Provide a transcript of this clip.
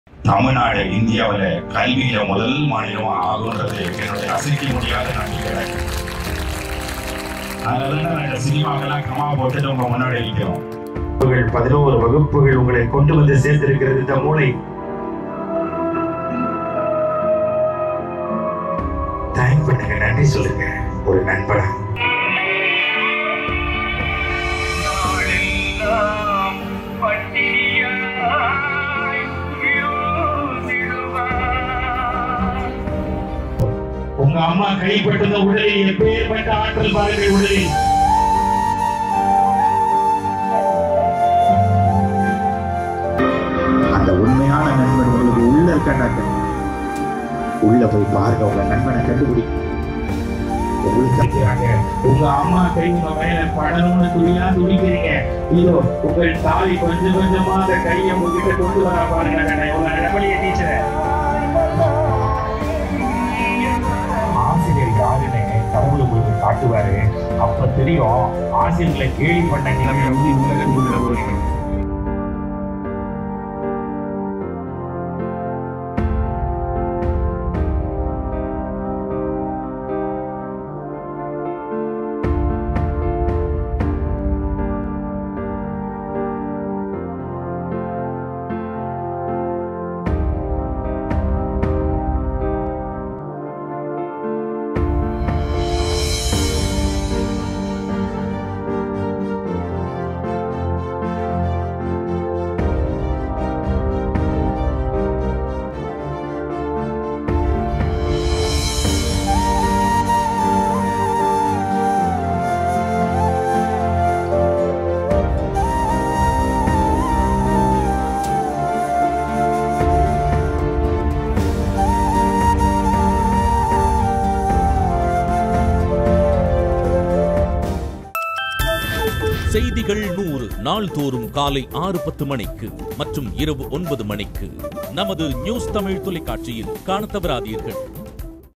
தமிழ்நாடு இந்தியாவுல கல்வியில முதல் மாநிலமா ஆகுன்றது என்னுடைய அசைக்க முடியாத நம்பிக்கை அதனால நான் இந்த சினிமாக்கெல்லாம் கமா போட்டுட்டு உங்க முன்னாடி நிற்கிறோம் வகுப்புகள் பதினோரு வகுப்புகள் உங்களை கொண்டு வந்து சேர்த்திருக்கிறது இந்த மூளை தேங்க் பண்ணுங்க நன்றி சொல்லுங்க ஒரு நண்பனா நாளெல்லாம் பட்டினியாய் யோசிடுவாய். உங்க அம்மா கைப்பட்டத உடலில் எப்பேற்பட்ட ஆற்றல் பாருங்கள் உடலில் அந்த உண்மையான நண்பன் உங்களுக்கு உள்ள இருக்காண்டாக்க உள்ள போய் பாருங்க உங்க நண்பனை கண்டுபிடி உங்களுக்கு இருக்கிறாங்க. உங்க அம்மா கை உங்க மேல படணும்னு துணியா துடிக்கிறீங்க இதோ உங்கள் தாய் கொஞ்சம் கொஞ்சமா அந்த கையை உங்ககிட்ட கொண்டு வர பாருங்க கண்ணே. உங்க நடவடிக்கை டீச்சரை ஆசிரியர் யாருன்னு கடவுள் உங்களுக்கு காட்டுவாரு அப்ப தெரியும் ஆசிரியர்களை கேலி பண்ண நிலைமை வந்து உலகத்துக்குள்ள போறீங்க செய்திகள் நூறு நாள்தோறும் காலை ஆறு பத்து மணிக்கு மற்றும் இரவு ஒன்பது மணிக்கு நமது நியூஸ் தமிழ் தொலைக்காட்சியில் காணத் தவறாதீர்கள்